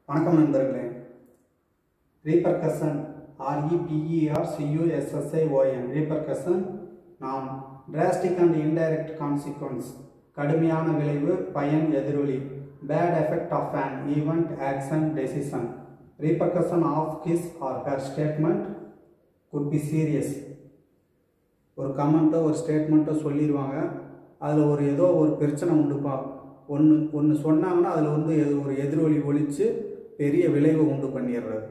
வணக்கம் நண்பர்களே repercussion ஆர்இபிஇஆர் சியூஎஸ்எஸ்ஐஓஎன் repercussion நாம் டிராஸ்டிக் அண்ட் இன்டைரக்ட் கான்சிக்வன்ஸ் கடுமையான விளைவு பயன் எதிரொலி bad effect of an event action decision repercussion of his R her statement could be serious ஒரு கமெண்ட்டோ ஒரு ஸ்டேட்மெண்ட்டோ சொல்லிடுவாங்க அதில் ஒரு ஏதோ ஒரு பிரச்சனை உண்டுப்பா ஒன்று ஒன்று சொன்னாங்கன்னா அதில் வந்து எது ஒரு எதிரொலி ஒழித்து பெரிய விளைவை உண்டு பண்ணிடுறது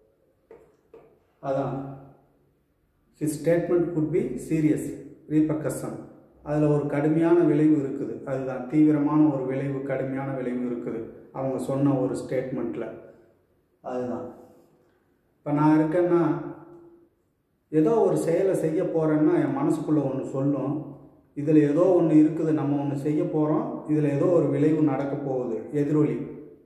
அதான் his statement could be serious repercussion அதில் ஒரு கடுமையான விளைவு இருக்குது அதுதான் தீவிரமான ஒரு விளைவு கடுமையான விளைவு இருக்குது அவங்க சொன்ன ஒரு ஸ்டேட்மெண்ட்டில் அதுதான் இப்போ நான் இருக்கேன்னா ஏதோ ஒரு செயலை செய்ய போகிறேன்னா என் மனசுக்குள்ளே ஒன்று சொல்லும் இதில் ஏதோ ஒன்று இருக்குது நம்ம ஒன்று செய்ய போகிறோம் இதில் ஏதோ ஒரு விளைவு நடக்க போகுது எதிரொலி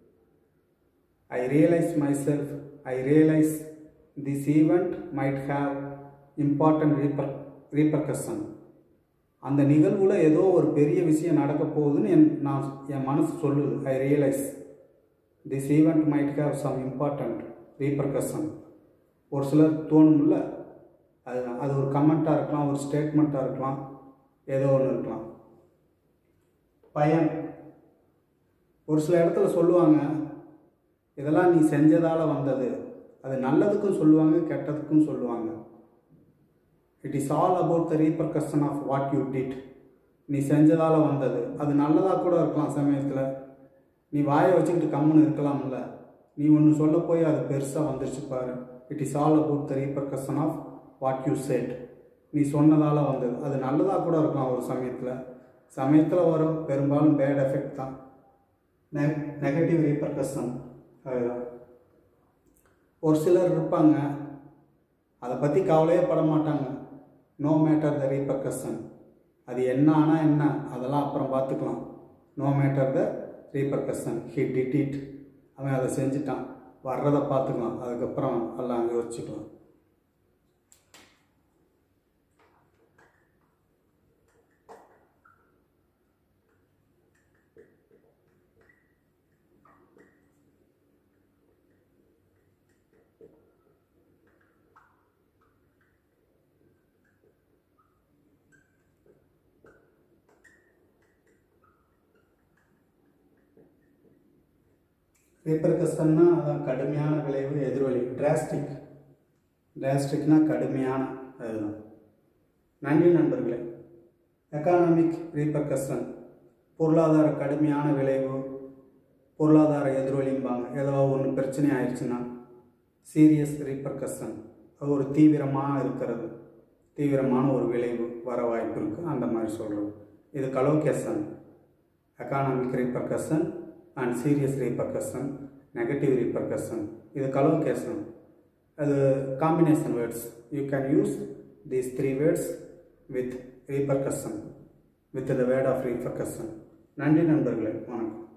I realise myself I realise this event might have important reaper repercussion அந்த நிகழ்வில் ஏதோ ஒரு பெரிய விஷயம் நடக்க போகுதுன்னு என் நான் என் மனசு சொல்லுது I realise this event might have some important repercussion ஒரு சிலர் தோணும்ல அது அது ஒரு கமெண்ட்டாக இருக்கலாம் ஒரு ஸ்டேட்மெண்ட்டாக இருக்கலாம் ஏதோ ஒன்று இருக்கலாம் பயன் ஒரு சில இடத்துல சொல்லுவாங்க இதெல்லாம் நீ செஞ்சதால் வந்தது அது நல்லதுக்கும் சொல்லுவாங்க கெட்டதுக்கும் சொல்லுவாங்க it is all about the repercussion of what you did நீ செஞ்சதால் வந்தது அது நல்லதாக கூட இருக்கலாம் சமயத்தில் நீ வாயை வச்சுக்கிட்டு கம்முன்னு இருக்கலாம்ல நீ ஒன்று சொல்ல போய் அது பெருசாக வந்துருச்சு பாரு it is all about the repercussion of what you said நீ சொன்னதால் வந்தது அது நல்லதாக கூட இருக்கலாம் ஒரு சமயத்தில் சமயத்தில் வரும் பெரும்பாலும் பேட் எஃபெக்ட் தான் நெ நெகட்டிவ் ரீபர்கஷன் அதுதான் ஒரு சிலர் இருப்பாங்க அதை பற்றி கவலையே பட மாட்டாங்க நோ மேட்டர் த ரீபர்கஷன் அது என்ன ஆனால் என்ன அதெல்லாம் அப்புறம் பார்த்துக்கலாம் no matter the repercussion he did it அவன் அதை செஞ்சுட்டான் வர்றதை பார்த்துக்கலாம் அதுக்கப்புறம் எல்லாம் யோசிச்சுக்கலாம் ரீபர்கஷன்னா அதான் கடுமையான விளைவு எதிரொலி டிராஸ்டிக் டிராஸ்டிக்னா கடுமையான அதுதான் நன்றி நண்பர்களே எக்கானாமிக் ரீபர்கஷன் பொருளாதார கடுமையான விளைவு பொருளாதார எதிரொலிம்பாங்க ஏதோ ஒன்று பிரச்சனை ஆயிடுச்சுன்னா சீரியஸ் ரீபர்கஷன் அது ஒரு தீவிரமாக இருக்கிறது தீவிரமான ஒரு விளைவு வர வாய்ப்பு இருக்குது அந்த மாதிரி சொல்கிறது இது collocation economic repercussion and serious repercussion negative repercussion இது கலோகேஷன் அது combination words you can use these three words with repercussion with the word of repercussion நன்றி நண்பர்களே வணக்கம்